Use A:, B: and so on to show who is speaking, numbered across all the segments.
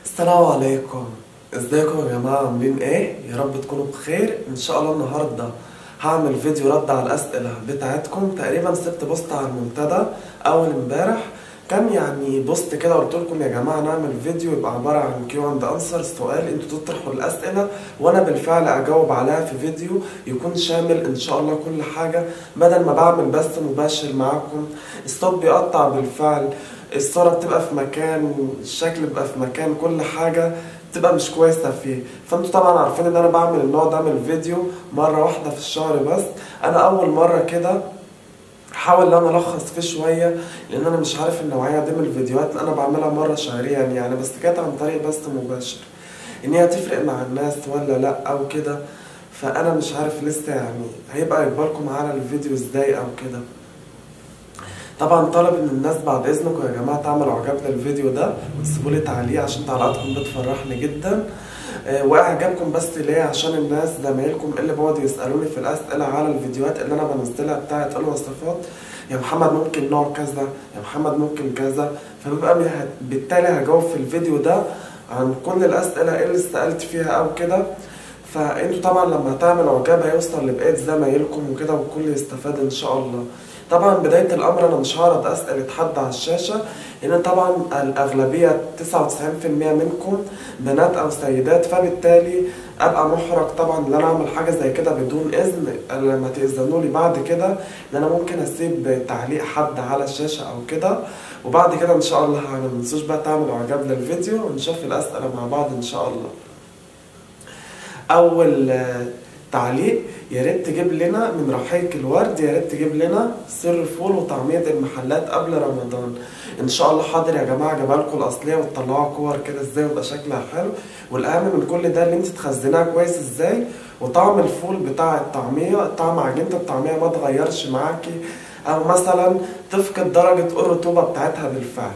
A: السلام عليكم ازيكم يا جماعة عاملين ايه؟ يا رب تكونوا بخير ان شاء الله النهاردة هعمل فيديو رد على الاسئلة بتاعتكم تقريبا سبت بوست على المنتدى اول امبارح كان يعني بوست كده قلت لكم يا جماعة نعمل فيديو يبقى عبارة عن كيو اند انسر سؤال انتوا تطرحوا الاسئلة وانا بالفعل اجاوب عليها في فيديو يكون شامل ان شاء الله كل حاجة بدل ما بعمل بث مباشر معاكم الصوت بيقطع بالفعل الصورة بتبقى في مكان الشكل بيبقى في مكان كل حاجة بتبقى مش كويسة فيه فانتوا طبعا عارفين ان انا بعمل النوع ده من الفيديو مرة واحدة في الشهر بس انا اول مرة كده حاول ان انا الخص فيه شوية لان انا مش عارف النوعية دي من الفيديوهات اللي انا بعملها مرة شهريا يعني بس كانت عن طريق بث مباشر ان هي تفرق مع الناس ولا لا او كده فانا مش عارف لسه يعني هيبقى اقبالكم على الفيديو ازاي او كده طبعا طالب ان الناس بعد اذنكم يا جماعه تعملوا اعجاب للفيديو ده وتسيبوا لي تعليق عشان تعليقاتكم بتفرحني جدا آه، واعجابكم بس ليه عشان الناس زمايلكم اللي بيقعدوا يسالوني في الاسئله على الفيديوهات اللي انا بنزلها بتاعه الوصفات يا محمد ممكن نوع كذا يا محمد ممكن كذا فبيبقى مه- بالتالي هجاوب في الفيديو ده عن كل الاسئله اللي سالت فيها او كده فانتوا طبعا لما تعملوا اعجاب هيوصل لبقيه زمايلكم وكده والكل يستفاد ان شاء الله طبعا بداية الأمر أنا مش هعرض أسئلة حد على الشاشة لأن طبعا الأغلبية 99% منكم بنات أو سيدات فبالتالي أبقى محرج طبعا إن أنا أعمل حاجة زي كده بدون إذن لما تأذنوا لي بعد كده إن أنا ممكن أسيب تعليق حد على الشاشة أو كده وبعد كده إن شاء الله هعمل متنسوش بقى تعملوا إعجاب للفيديو ونشوف الأسئلة مع بعض إن شاء الله اول آه، تعليق يا ريت تجيب لنا من رحيق الورد يا ريت تجيب لنا سر فول وطعمية المحلات قبل رمضان ان شاء الله حاضر يا جماعه جايبها لكم الاصليه وتطلعوها كور كده ازاي ويبقى شكلها حلو والاهم من كل ده اللي انت تخزنها كويس ازاي وطعم الفول بتاع الطعميه طعم عجينه الطعميه ما اتغيرش معاكي او مثلا تفقد درجه الرطوبه بتاعتها بالفعل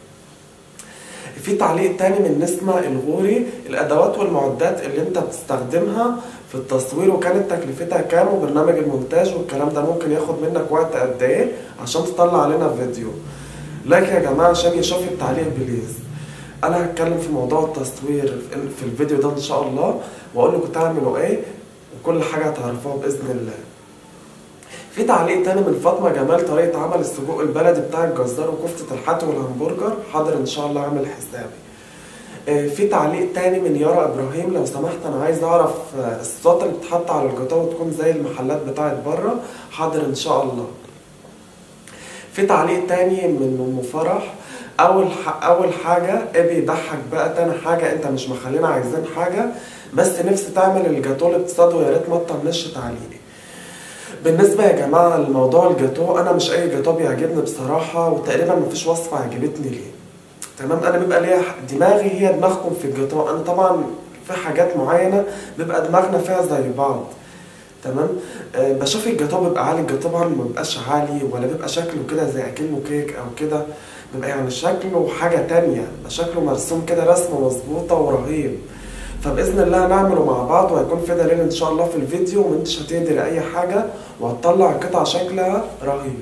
A: في تعليق تاني من نسمة الغوري الأدوات والمعدات اللي أنت بتستخدمها في التصوير وكانت تكلفتها كام وبرنامج المونتاج والكلام ده ممكن ياخد منك وقت قد إيه عشان تطلع لنا فيديو لايك يا جماعة عشان يشوف التعليق بليز أنا هتكلم في موضوع التصوير في- في الفيديو ده إن شاء الله وأقول لكم تعملوا إيه وكل حاجة هتعرفوها بإذن الله في تعليق تاني من فاطمة جمال طريقة عمل السجق البلدي بتاع الجزار وكفتة الحاتي والهمبرجر حاضر إن شاء الله أعمل حسابي آه، في تعليق تاني من يارا إبراهيم لو سمحت أنا عايز أعرف آه، الصوصات اللي بتتحط على الجاتوه وتكون زي المحلات بتاعت بره حاضر إن شاء الله في تعليق تاني من ام فرح اول ح... اول حاجه ايه بيضحك بقى تاني حاجه انت مش مخلينا عايزين حاجه بس نفسي تعمل الجاتوه الاقتصاد ويا ريت ما تطنش تعليقي بالنسبه يا جماعه لموضوع الجاتوه انا مش اي جاتوه بيعجبني بصراحه وتقريبا مفيش وصفه عجبتني ليه تمام انا بيبقى ليا ح- دماغي هي دماغكم في الجاتوه انا طبعا في حاجات معينه بيبقى دماغنا فيها زي بعض تمام آه بشوف الجاتوه بيبقى عالي الجاتوه طبعا ما بيبقاش عالي ولا بيبقى شكله كده زي اكنه كيك او كده بيبقى يعني شكله حاجه تانية بيبقى شكله مرسوم كده رسمه مظبوطه ورهيب فباذن الله هنعمله مع بعض وهيكون في دليل ان شاء الله في الفيديو ومنتش هتقدر اي حاجه وهتطلع قطعه شكلها رهيب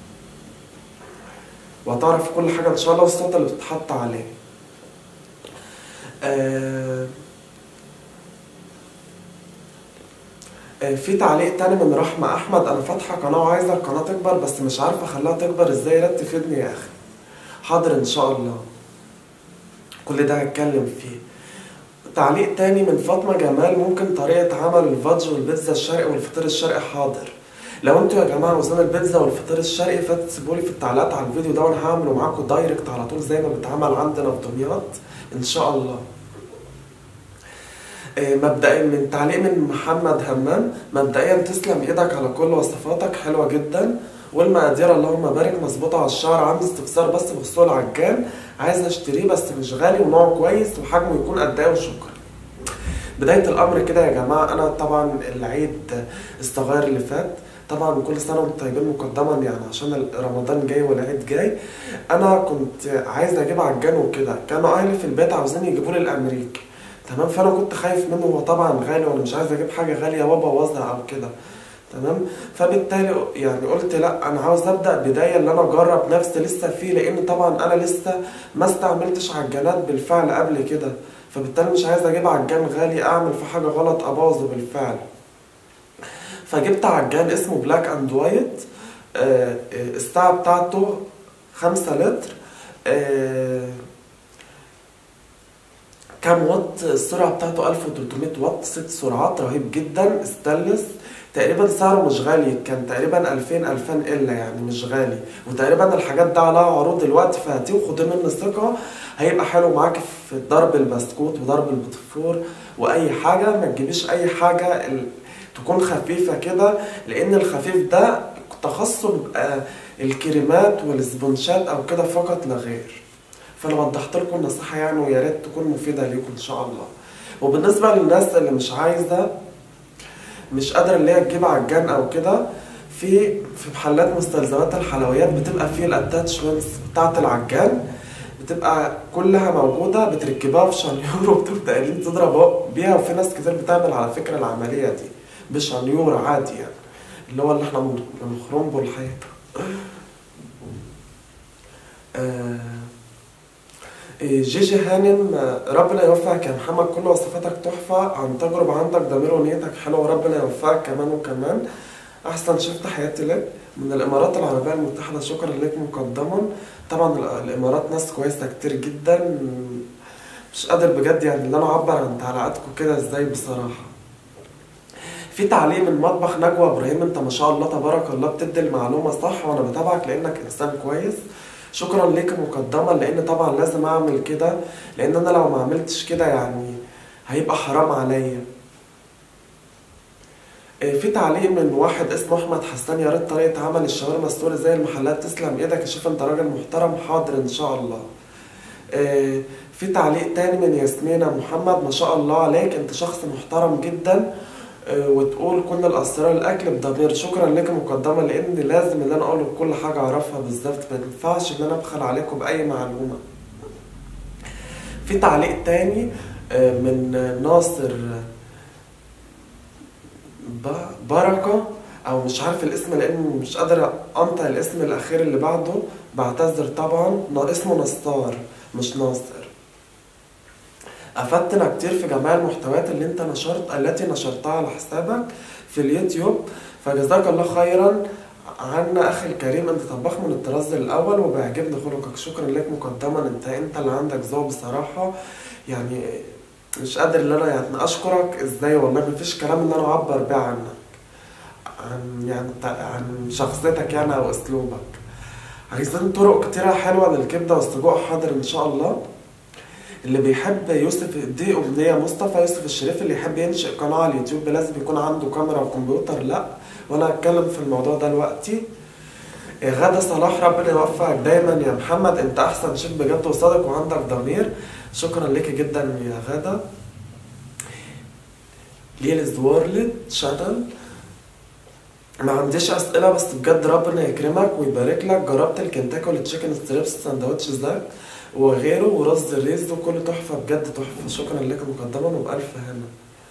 A: وهتعرف كل حاجه ان شاء الله والصوت اللي بتتحط عليه آه آه، في تعليق تاني من رحمة أحمد أنا فاتحة قناة وعايزة القناة تكبر بس مش عارفة أخليها تكبر إزاي يا ريت تفيدني يا أخي حاضر إن شاء الله كل ده هتكلم فيه تعليق تاني من فاطمة جمال ممكن طريقة عمل الفادج والبيتزا الشرقي والفطير الشرقي حاضر لو انتوا يا جماعة عاوزين البيتزا والفطير الشرقي فتسيبولي في التعليقات على الفيديو ده وانا هعمله معاكم دايركت على طول زي ما بيتعمل عندنا في دمياط ان شاء الله آه، مبدئيا من تعليق من محمد همام مبدئيا تسلم ايدك على كل وصفاتك حلوه جدا والمقادير اللهم بارك مظبوطه على الشعر عندي استفسار بس بخصوص العجان عايز اشتريه بس مش غالي ونوعه كويس وحجمه يكون قد ايه وشكرا بدايه الامر كده يا جماعه انا طبعا العيد الصغير اللي فات طبعا كل سنه وانتم طيبين مقدما يعني عشان رمضان جاي والعيد جاي انا كنت عايز اجيب عجان وكده كانوا اهلي في البيت عاوزين يجيبوا لي الامريكي تمام فانا كنت خايف منه هو طبعا غالي وانا مش عايز اجيب حاجه غاليه وابوظها او كده تمام فبالتالي يعني قلت لا انا عاوز ابدا بدايه اللي انا اجرب نفسي لسه فيه لان طبعا انا لسه ما استعملتش عجانات بالفعل قبل كده فبالتالي مش عايز اجيب عجان غالي اعمل في حاجه غلط ابوظه بالفعل فجبت عجان اسمه بلاك اند وايت الساعه بتاعته خمسة لتر آه، كام واط السرعة بتاعته 1300 واط ست سرعات رهيب جدا استانلس تقريبا سعره مش غالي كان تقريبا 2000 2000 الا يعني مش غالي وتقريبا الحاجات ده عليها عروض دلوقتي فهاتيه وخديه مني ثقة هيبقى حلو معاك في ضرب البسكوت وضرب البوتفور واي حاجة ما تجيبيش اي حاجة ال- تكون خفيفة كده لان الخفيف ده تخصصه بيبقى الكريمات والسبونشات او كده فقط لا غير فانا وضحت لكم نصيحه يعني ويا ريت تكون مفيده ليكم ان شاء الله وبالنسبه للناس اللي مش عايزه مش قادره اللي هي تجيب عجان او كده في في محلات مستلزمات الحلويات بتبقى فيه الاتاتشمنتس بتاعت العجان بتبقى كلها موجوده بتركبها في شنيور وبتبدا اللي انت تضرب بيها وفي ناس كتير بتعمل على فكره العمليه دي بشنيور عادي يعني اللي هو اللي احنا بن- بنخرمه الحيط آه، إيه، جيجي هانم آه، ربنا يوفقك يا محمد كل وصفاتك تحفة عن تجربة عندك ضمير ونيتك حلوة وربنا يوفقك كمان وكمان أحسن شيف تحياتي لك من الإمارات العربية المتحدة شكرا لك مقدما طبعا ال- الإمارات ناس كويسة كتير جدا مش قادر بجد يعني اللي أنا أعبر عن تعليقاتكم كده إزاي بصراحة في تعليق من مطبخ نجوى ابراهيم انت ما شاء الله تبارك الله بتدي المعلومه صح وانا بتابعك لانك انسان كويس شكرا ليك مقدما لان طبعا لازم اعمل كده لان انا لو ما عملتش كده يعني هيبقى حرام عليا إيه، في تعليق من واحد اسمه احمد حسان يا ريت طريقه عمل الشاورما السوري زي المحلات تسلم ايدك يا شيف انت راجل محترم حاضر ان شاء الله إيه، في تعليق تاني من ياسمينة محمد ما شاء الله عليك انت شخص محترم جدا آه، وتقول كل الاسرار الاكل بضمير شكرا لك مقدما لان لازم ان انا اقول كل حاجه اعرفها بالظبط ما ينفعش ان انا ابخل عليكم باي معلومه في تعليق تاني آه، من ناصر ب- بركه او مش عارف الاسم لان مش قادر انطق الاسم الاخير اللي بعده بعتذر طبعا نا- اسمه نصار مش ناصر افدتنا كتير في جميع المحتويات اللي انت نشرت التي نشرتها على حسابك في اليوتيوب فجزاك الله خيرا عنا اخي الكريم انت طباخ من الطراز الاول وبيعجبني خلقك شكرا لك مقدما انت انت اللي عندك ذوق بصراحه يعني مش قادر ان انا يعني اشكرك ازاي والله مفيش كلام ان انا اعبر بيه عنك عن يعني تع- عن شخصيتك يعني او اسلوبك عايزين طرق كتيرة حلوة للكبدة والسجق حاضر ان شاء الله اللي بيحب يوسف دي أمنية مصطفى يوسف الشريف اللي يحب ينشئ قناة على اليوتيوب لازم يكون عنده كاميرا وكمبيوتر لا وأنا هتكلم في الموضوع ده دلوقتي إيه، غادة صلاح ربنا يوفقك دايما يا محمد انت احسن شيف بجد وصادق وعندك ضمير شكرا لك جدا يا غادة ليلز وورلد شانل ما عنديش اسئله بس بجد ربنا يكرمك ويبارك لك جربت الكنتاكي والتشيكن ستريبس سندوتش زاك وغيره ورز الريز وكله تحفه بجد تحفه شكرا لك مقدما وبالف هنا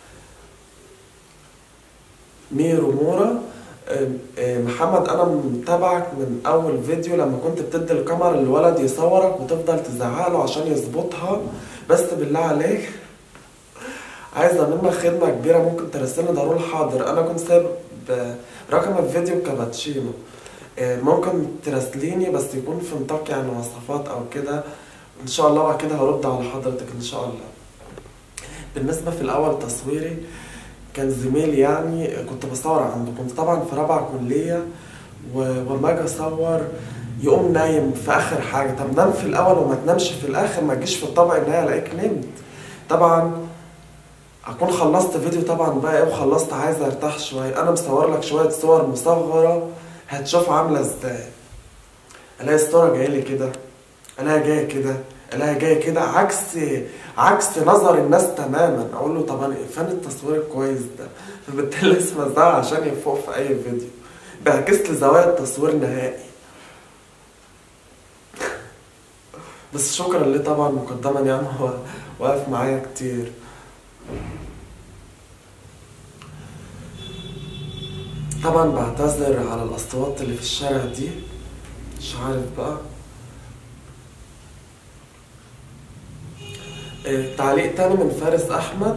A: ميرو مورا آم، آم، محمد انا متابعك من اول فيديو لما كنت بتدي الكاميرا للولد يصورك وتفضل تزعق له عشان يظبطها بس بالله عليك عايزه منك خدمه كبيره ممكن ترسلني ضروري حاضر انا كنت سايب آه، رقم الفيديو كابتشينو آه، ممكن تراسليني بس يكون في نطاق يعني وصفات او كده ان شاء الله بعد كده هرد على حضرتك ان شاء الله بالنسبه في الاول تصويري كان زميلي يعني كنت بصور عنده كنت طبعا في رابعه كليه و- وما اجي اصور يقوم نايم في اخر حاجه طب نام في الاول وما تنامش في الاخر ما تجيش في الطبق النهائي الاقيك نمت طبعا اكون خلصت فيديو طبعا بقى ايه وخلصت عايز ارتاح شويه انا مصور لك شويه صور مصغره هتشوف عامله ازاي الاقي الصوره جايه لي كده الاقي جايه كده الاقي جايه كده عكس عكس نظر الناس تماما اقول له طب انا فين التصوير الكويس ده فبالتالي لازم ازعل عشان يفوق في اي فيديو بيعكس لي زوايا التصوير نهائي بس شكرا ليه طبعا مقدما يعني هو واقف معايا كتير طبعا بعتذر على الاصوات اللي في الشارع دي مش عارف بقى آه، تعليق تاني من فارس احمد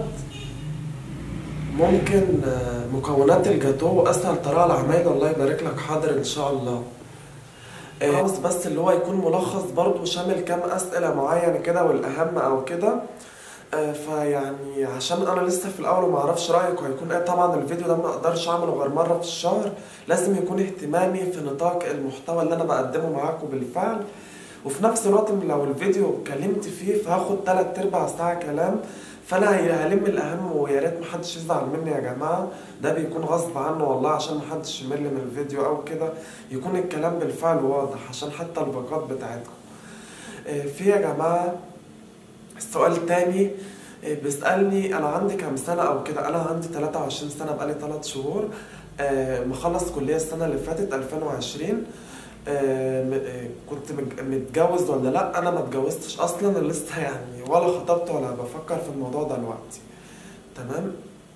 A: ممكن آه، مكونات الجاتو اسهل طريقه لعمايله الله يبارك لك حاضر ان شاء الله آه، عاوز بس اللي هو يكون ملخص برضو شامل كام اسئله معينه كده والاهم او كده آه، فيعني عشان انا لسه في الاول وما اعرفش رايك هيكون ايه طبعا الفيديو ده ما اقدرش اعمله غير مره في الشهر لازم يكون اهتمامي في نطاق المحتوى اللي انا بقدمه معاكم بالفعل وفي نفس الوقت لو الفيديو اتكلمت فيه فهاخد تلات ارباع ساعه كلام فانا هلم الاهم ويا ريت محدش يزعل مني يا جماعه ده بيكون غصب عنه والله عشان محدش يمل من الفيديو او كده يكون الكلام بالفعل واضح عشان حتى الباقات بتاعتكم آه، في يا جماعه السؤال تاني آه، بيسألني أنا عندي كام سنة أو كده أنا عندي 23 سنة بقالي 3 شهور آه، مخلص كلية السنة اللي فاتت 2020 آه، م- آه، كنت مج- متجوز ولا لا انا ما اتجوزتش اصلا أنا لسه يعني ولا خطبت ولا بفكر في الموضوع ده دلوقتي تمام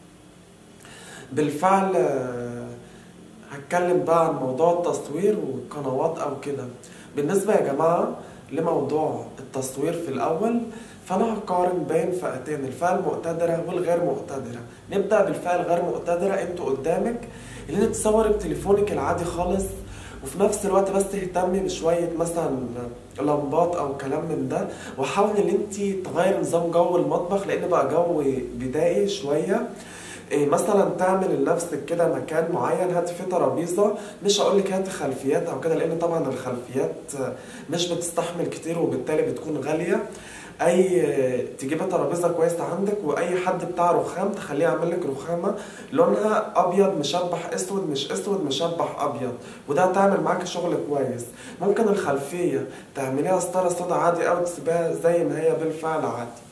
A: بالفعل آه، هتكلم بقى عن موضوع التصوير والقنوات او كده بالنسبة يا جماعة لموضوع التصوير في الاول فانا هقارن بين فئتين الفئة المقتدرة والغير مقتدرة نبدأ بالفئة الغير مقتدرة انتوا قدامك اللي انت تصوري بتليفونك العادي خالص وفي نفس الوقت بس تهتمي بشوية مثلا لمبات او كلام من ده وحاولي ان انت تغير نظام جو المطبخ لان بقى جو بدائي شوية إيه مثلا تعمل لنفسك كده مكان معين هات فيه ترابيزه مش هقول لك هات خلفيات او كده لان طبعا الخلفيات مش بتستحمل كتير وبالتالي بتكون غاليه اي تجيبي ترابيزه كويسه عندك واي حد بتاع رخام تخليه يعمل لك رخامه لونها ابيض مشبح اسود مش اسود مشبح ابيض وده هتعمل معاك شغل كويس ممكن الخلفيه تعمليها ستاره سودا عادي او تسيبها زي ما هي بالفعل عادي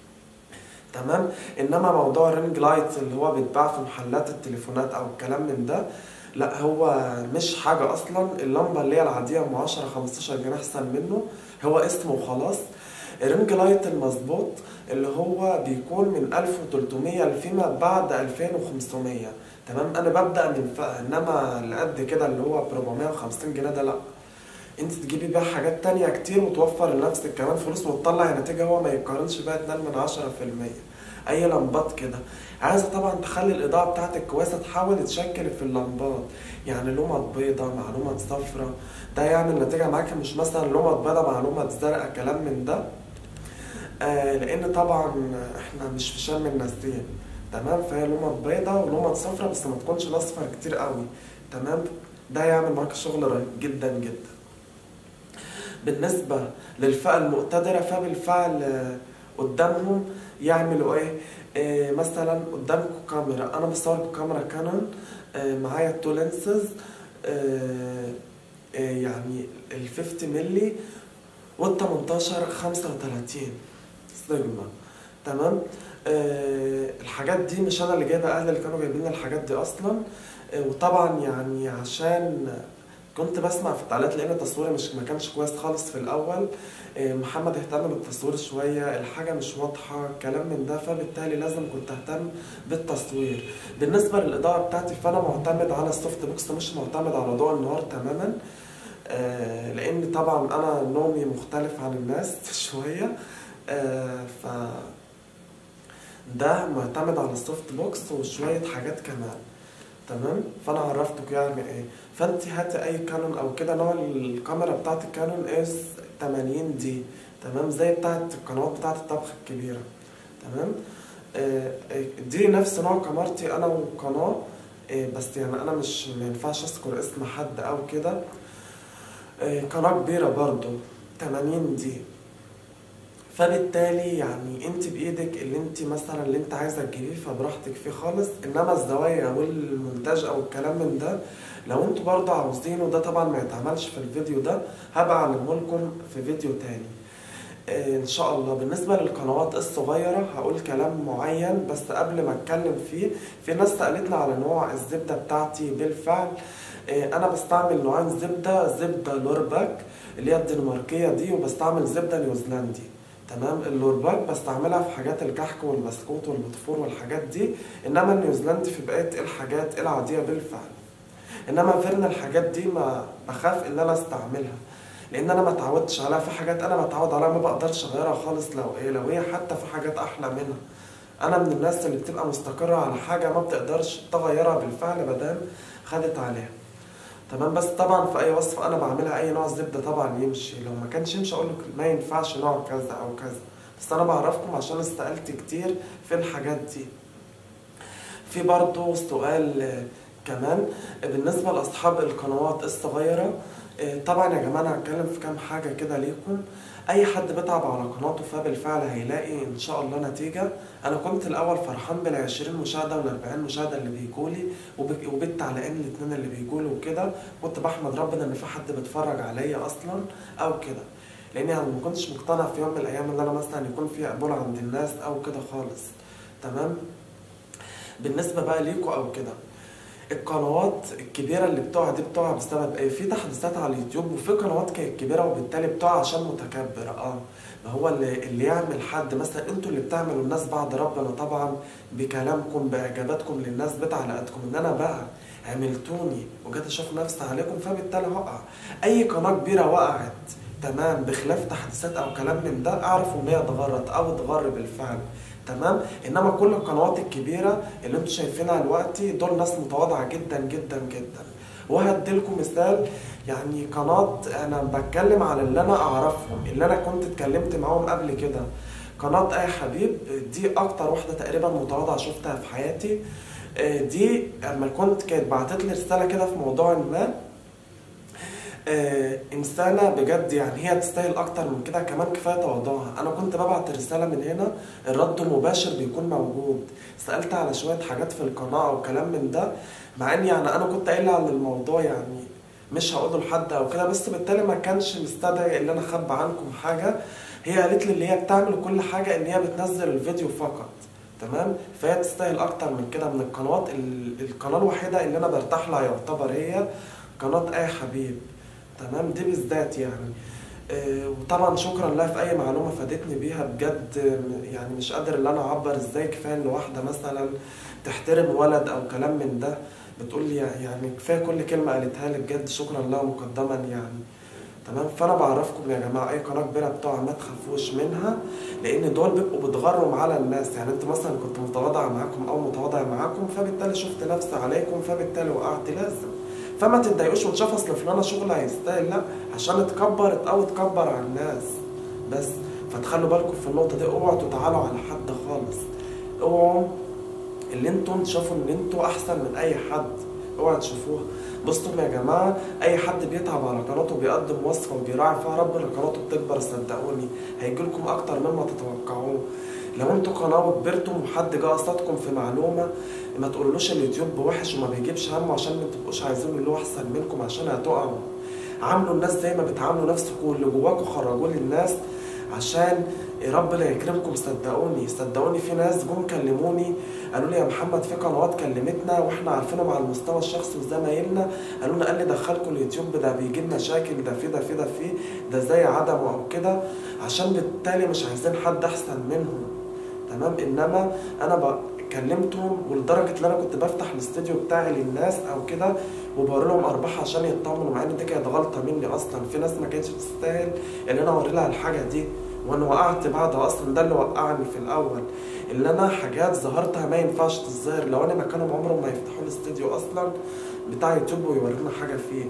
A: تمام انما موضوع الرينج لايت اللي هو بيتباع في محلات التليفونات او الكلام من ده لا هو مش حاجة أصلا اللمبة اللي هي العادية ام 10 15 جنيه أحسن منه هو اسمه وخلاص الرينج لايت المظبوط اللي هو بيكون من 1300 لفيما بعد 2500 تمام أنا ببدأ من فئة إنما اللي قد كده اللي هو ب 450 جنيه ده لأ انت تجيبي بيها حاجات تانية كتير وتوفر لنفسك كمان فلوس وتطلع نتيجة هو ما يقارنش بيها 2 من 10 في المية اي لمبات كده عايزة طبعا تخلي الاضاءة بتاعتك كويسة تحاول تشكل في اللمبات يعني لمبة بيضة مع لمبة صفرة ده يعمل نتيجة معاك مش مثلا لمبة بيضة مع لمبة زرقاء كلام من ده آه لان طبعا احنا مش في شم النسيم تمام فهي لمبة بيضة ولمبة صفرة بس ما تكونش الاصفر كتير قوي تمام ده يعمل معاك شغل رهيب جدا جدا بالنسبة للفئة المقتدرة فبالفعل آه، قدامهم يعملوا ايه آه، مثلا قدامكم كاميرا انا بصور بكاميرا كانون آه، معايا تو لينسز يعني ال 50 ملي وال 18 35 سيجما تمام آه، الحاجات دي مش انا اللي جايبها اهلي اللي كانوا جايبين لي الحاجات دي اصلا آه، وطبعا يعني عشان كنت بسمع في التعليقات لان تصويري مش ما كانش كويس خالص في الاول إيه، محمد اهتم بالتصوير شويه الحاجه مش واضحه كلام من ده فبالتالي لازم كنت اهتم بالتصوير بالنسبه للاضاءه بتاعتي فانا معتمد على السوفت بوكس مش معتمد على ضوء النهار تماما آه، لان طبعا انا نومي مختلف عن الناس شويه آه، ف ده معتمد على السوفت بوكس وشويه حاجات كمان تمام فانا عرفتك يعني ايه فانت هاتي اي كانون او كده نوع الكاميرا بتاعت الكانون اس 80 دي تمام زي بتاعت القنوات بتاعت الطبخ الكبيره تمام آه، آه، دي نفس نوع كاميرتي انا وقناه آه، بس يعني انا مش ما ينفعش اذكر اسم حد او كده آه، قناه كبيره برضو 80 دي فبالتالي يعني انت بايدك اللي انت مثلا اللي انت عايزه تجيبيه فبراحتك فيه خالص انما الزوايا والمونتاج او الكلام من ده لو انتوا برضه عاوزينه ده طبعا ما يتعملش في الفيديو ده هبقى اعلمه لكم في فيديو تاني آه، ان شاء الله بالنسبه للقنوات الصغيره هقول كلام معين بس قبل ما اتكلم فيه في ناس سالتنا على نوع الزبده بتاعتي بالفعل آه، انا بستعمل نوعين زبده زبده لورباك اللي هي الدنماركيه دي وبستعمل زبده نيوزيلندي تمام اللورباك بستعملها في حاجات الكحك والبسكوت والبطفور والحاجات دي انما النيوزيلندي في بقيه الحاجات العاديه بالفعل انما فعلا الحاجات دي ما بخاف ان انا استعملها لان انا ما اتعودتش عليها في حاجات انا متعود عليها ما بقدرش اغيرها خالص لو ايه لو هي حتى في حاجات احلى منها انا من الناس اللي بتبقى مستقرة على حاجة ما بتقدرش تغيرها بالفعل مادام خدت عليها تمام بس طبعا في اي وصفة انا بعملها اي نوع زبدة طبعا يمشي لو ما كانش يمشي اقول لك ما ينفعش نوع كذا او كذا بس انا بعرفكم عشان استقلت كتير في الحاجات دي في برضه سؤال آه، كمان بالنسبة لأصحاب القنوات الصغيرة آه، طبعا يا جماعة أنا هتكلم في كام حاجة كده ليكم أي حد بيتعب على قناته فبالفعل هيلاقي إن شاء الله نتيجة أنا كنت الأول فرحان بالعشرين مشاهدة والأربعين مشاهدة اللي بيجولي وب- وبالتعليقين الاتنين اللي بيجولوا وكده كنت بحمد ربنا إن في حد بيتفرج عليا أصلا أو كده لأني أنا ما كنتش مقتنع في يوم من الأيام إن أنا مثلا يكون في قبول عند الناس أو كده خالص تمام بالنسبة بقى ليكوا أو كده القنوات الكبيرة اللي بتقع دي بتقع بسبب ايه؟ في تحديثات على اليوتيوب وفي قنوات كانت كبيرة وبالتالي بتقع عشان متكبر اه ما هو اللي, اللي يعمل حد مثلا انتوا اللي بتعملوا الناس بعد ربنا طبعا بكلامكم باعجاباتكم للناس بتعليقاتكم ان انا بقى عملتوني وجيت اشوف نفسي عليكم فبالتالي هقع اي قناة كبيرة وقعت تمام بخلاف تحديثات او كلام من ده اعرفوا ان هي اتغرت او اتغر بالفعل تمام انما كل القنوات الكبيره اللي انتم شايفينها دلوقتي دول ناس متواضعه جدا جدا جدا وهديلكم مثال يعني قناه انا بتكلم على اللي انا اعرفهم اللي انا كنت اتكلمت معاهم قبل كده قناه اي حبيب دي اكتر واحده تقريبا متواضعه شفتها في حياتي آه، دي اما كنت كانت بعتت لي رساله كده في موضوع ما آه، انسانه بجد يعني هي تستاهل اكتر من كده كمان كفايه تواضعها انا كنت ببعت الرساله من هنا الرد مباشر بيكون موجود سالت على شويه حاجات في القناه او كلام من ده مع ان يعني انا كنت قايله عن الموضوع يعني مش هقوله لحد او كده بس بالتالي ما كانش مستدعي ان انا اخبي عنكم حاجه هي قالت لي اللي هي بتعمل كل حاجه ان هي بتنزل الفيديو فقط تمام فهي تستاهل اكتر من كده من القنوات ال- القناه الوحيده اللي انا برتاح لها يعتبر هي قناه اي حبيب تمام دي بالذات يعني آه، وطبعا شكرا لها في اي معلومه فادتني بيها بجد آه، يعني مش قادر ان انا اعبر ازاي كفايه ان واحده مثلا تحترم ولد او كلام من ده بتقول لي يعني كفايه كل كلمه قالتها لي بجد شكرا لها مقدما يعني تمام فانا بعرفكم يا جماعه اي قناه كبيره بتوع ما تخافوش منها لان دول بيبقوا بيتغروا على الناس يعني انت مثلا كنت متواضعه معاكم او متواضع معاكم فبالتالي شفت نفسي عليكم فبالتالي وقعت لازم فما تتضايقوش وتشوف اصل فلانه شغلها يستاهل لا عشان اتكبرت او اتكبر على الناس بس فتخلوا بالكم في النقطه دي اوعوا تتعالوا على حد خالص اوعوا اللي انتم تشوفوا ان انتوا احسن من اي حد اوعوا تشوفوها بصوا يا جماعه اي حد بيتعب على قناته بيقدم وصفه وبيراعي فيها ربنا قناته بتكبر صدقوني هيجي لكم اكتر مما تتوقعوه لو انتوا قناه وكبرتم وحد جه قصدكم في معلومه ما تقولولوش اليوتيوب وحش وما بيجيبش همه عشان ما تبقوش عايزين اللي هو احسن منكم عشان هتقعوا عاملوا الناس زي ما بتعاملوا نفسكم اللي جواكم خرجوه للناس عشان ربنا يكرمكم صدقوني صدقوني في ناس جم كلموني قالوا لي يا محمد في قنوات كلمتنا واحنا عارفينهم على المستوى الشخصي وزمايلنا قالوا لنا قال لي دخلكم اليوتيوب ده بيجيب مشاكل ده في ده في ده في ده زي عدمه او كده عشان بالتالي مش عايزين حد احسن منهم تمام انما انا ب... كلمتهم ولدرجه ان انا كنت بفتح الاستوديو بتاعي للناس او كده وبوري لهم ارباح عشان يطمنوا مع ان دي كانت غلطه مني اصلا في ناس ما كانتش تستاهل ان انا اوري لها الحاجه دي وانا وقعت بعدها اصلا ده اللي وقعني في الاول اللي انا حاجات ظهرتها ما ينفعش تظهر لو انا مكانهم عمرهم ما يفتحوا الاستوديو اصلا بتاع يوتيوب ويورينا حاجه فيه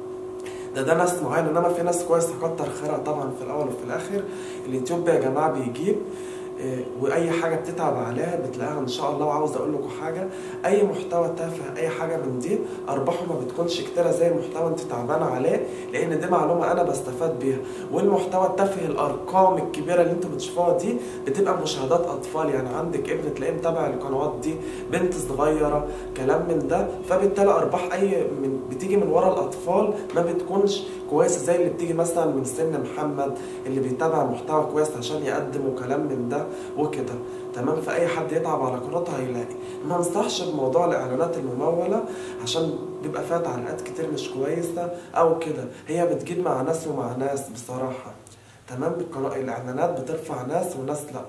A: ده ده ناس معينه انما في ناس كويسه كتر خيرها طبعا في الاول وفي الاخر اليوتيوب يا جماعه بيجيب إيه، واي حاجه بتتعب عليها بتلاقيها ان شاء الله وعاوز اقول لكم حاجه اي محتوى تافه اي حاجه من دي ارباحه ما بتكونش كتيره زي المحتوى انت تعبانه عليه لان دي معلومه انا بستفاد بيها والمحتوى التافه الارقام الكبيره اللي انتوا بتشوفوها دي بتبقى مشاهدات اطفال يعني عندك ابن تلاقيه متابع القنوات دي بنت صغيره كلام من ده فبالتالي ارباح اي من بتيجي من ورا الاطفال ما بتكونش كويسه زي اللي بتيجي مثلا من سن محمد اللي بيتابع محتوى كويس عشان يقدم وكلام من ده وكده تمام فاي حد يتعب على قناته هيلاقي ما انصحش بموضوع الاعلانات المموله عشان بيبقى فيها تعليقات كتير مش كويسه او كده هي بتجيب مع ناس ومع ناس بصراحه تمام بالقناة الاعلانات بترفع ناس وناس لا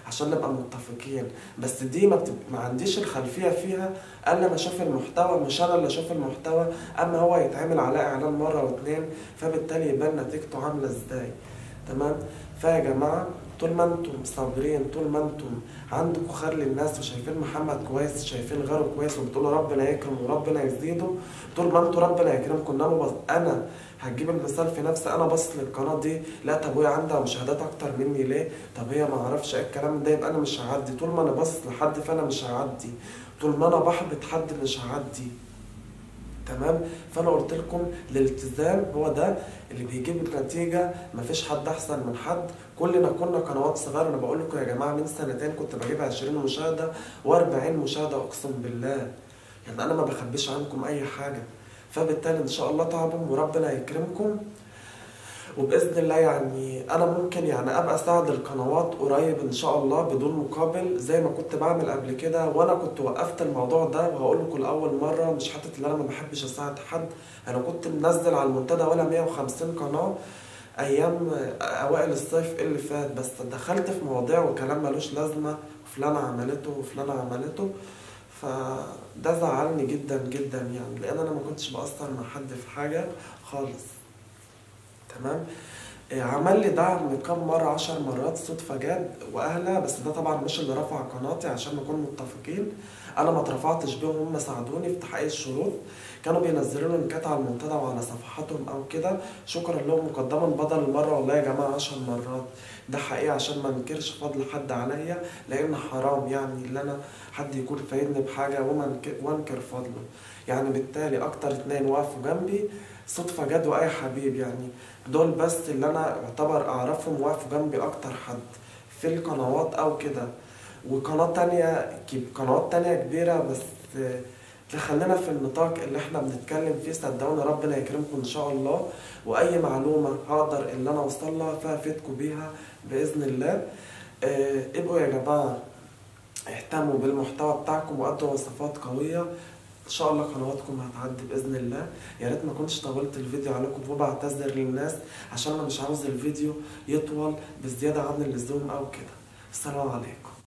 A: عشان نبقى متفقين بس دي ما, بتب... ما عنديش الخلفيه فيها الا ما اشوف المحتوى مش انا اللي اشوف المحتوى اما هو يتعمل عليه اعلان مره واتنين فبالتالي يبان نتيجته عامله ازاي تمام فيا جماعه طول ما انتم صابرين طول ما انتم عندكم خير للناس وشايفين محمد كويس شايفين غيره كويس وبتقولوا ربنا يكرم وربنا يزيده طول ما انتم ربنا يكرمكم انما بص انا هتجيب المثال في نفسي انا بص للقناه دي لا طب وهي عندها مشاهدات اكتر مني ليه طب هي ما اعرفش ايه الكلام ده يبقى انا مش هعدي طول ما انا باصص لحد فانا مش هعدي طول ما انا بحبط حد مش هعدي تمام فانا قلت لكم الالتزام هو ده اللي بيجيب النتيجه مفيش حد احسن من حد كلنا كنا قنوات صغيره انا بقول لكم يا جماعه من سنتين كنت بجيب 20 مشاهده و40 مشاهده اقسم بالله يعني انا ما بخبيش عنكم اي حاجه فبالتالي ان شاء الله تعبوا وربنا يكرمكم وباذن الله يعني انا ممكن يعني ابقى اساعد القنوات قريب ان شاء الله بدون مقابل زي ما كنت بعمل قبل كده وانا كنت وقفت الموضوع ده وهقول لكم لاول مره مش حاطط ان انا ما بحبش اساعد حد انا كنت منزل على المنتدى ولا 150 قناه ايام اوائل الصيف اللي فات بس دخلت في مواضيع وكلام ملوش لازمه وفلانه عملته وفلانه عملته فده زعلني جدا جدا يعني لان انا ما كنتش بأثر مع حد في حاجه خالص تمام عمل لي دعم كم مرة عشر مرات صدفة جاد وأهلا بس ده طبعا مش اللي رفع قناتي عشان نكون متفقين أنا ما اترفعتش بيهم هم ساعدوني في تحقيق الشروط كانوا بينزلوا لي نكات على المنتدى وعلى صفحاتهم أو كده شكرا لهم مقدما بدل المرة والله يا جماعة عشر مرات ده حقيقي عشان ما انكرش فضل حد عليا لأن حرام يعني اللي أنا حد يكون فايدني بحاجة وانكر فضله يعني بالتالي أكتر اتنين وقفوا جنبي صدفة جد وأي حبيب يعني دول بس اللي أنا أعتبر أعرفهم وقفوا جنبي أكتر حد في القنوات أو كده وقناة تانية قنوات تانية كبيرة بس خلينا في النطاق اللي احنا بنتكلم فيه صدقوني ربنا يكرمكم ان شاء الله واي معلومة هقدر اللي انا اوصل لها فافيدكم بيها باذن الله اه ابقوا يا جماعة اهتموا بالمحتوى بتاعكم وادوا وصفات قوية ان شاء الله قنواتكم هتعدي باذن الله يا ريت ما كنتش طولت الفيديو عليكم وبعتذر للناس عشان انا مش عاوز الفيديو يطول بزياده عن اللزوم او كده السلام عليكم